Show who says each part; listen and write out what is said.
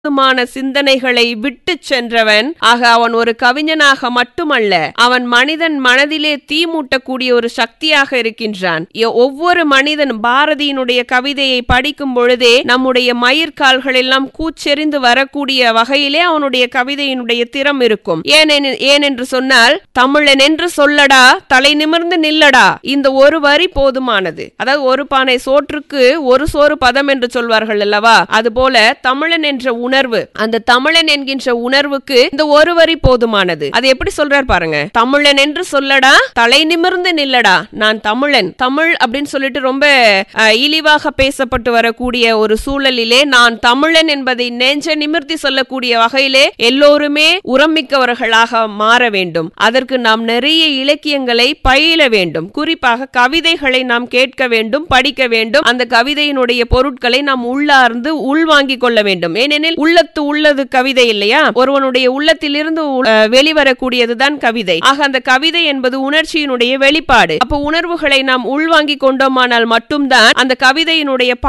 Speaker 1: மான சிந்தனைகளை விட்டு சென்றவன் ஆக அவன் ஒரு கவிஞனாக மட்டுமல்ல அவன் மனிதன் மனதிலே தீ மூட்டக்கூடிய ஒரு சக்தியாக இருக்கின்றான் எ- ஒவ்வொரு மனிதன் பாரதியினுடைய கவிதையை படிக்கும் பொழுதே நம்முடைய மயிர்கால்கள் எல்லாம் கூச்செறிந்து வரக்கூடிய வகையிலே அவனுடைய கவிதையினுடைய திறம் இருக்கும் ஏனெனு- ஏனென்று சொன்னால் தமிழன் என்று சொல்லடா தலை நிமிர்ந்து நில்லடா இந்த ஒரு வரி போதுமானது அதாவது ஒரு பானை சோற்றுக்கு ஒரு சோறு பதம் என்று சொல்வார்கள் அல்லவா அதுபோல தமிழன் என்ற உணர்வு அந்த தமிழன் என்கின்ற உணர்வுக்கு இந்த ஒரு வரி போதுமானது அது எப்படி சொல்றார் பாருங்க தமிழன் என்று சொல்லடா தலை நிமிர்ந்து நில்லடா நான் தமிழன் தமிழ் அப்படின்னு சொல்லிட்டு ரொம்ப அஹ், இழிவாக பேசப்பட்டு வரக்கூடிய ஒரு சூழலிலே நான் தமிழன் என்பதை நெஞ்ச நிமிர்த்தி சொல்லக்கூடிய வகையிலே எல்லோருமே உரமிக்கவர்களாக மாற வேண்டும் அதற்கு நாம் நிறைய இலக்கியங்களை பயில வேண்டும் குறிப்பாக கவிதைகளை நாம் கேட்க வேண்டும் படிக்க வேண்டும் அந்த கவிதையினுடைய பொருட்களை நாம் உள்ளார்ந்து உள்வாங்கிக் கொள்ள வேண்டும் ஏனெனில் உள்ளத்து உள்ளது கவிதை இல்லையா ஒருவனுடைய உள்ளத்திலிருந்து உ- அஹ் வெளிவரக்கூடியதுதான் கவிதை ஆக அந்த கவிதை என்பது உணர்ச்சியினுடைய வெளிப்பாடு அப்ப உணர்வுகளை நாம் உள்வாங்கிக் கொண்டோமானால் மட்டும்தான் அந்த கவிதையினுடைய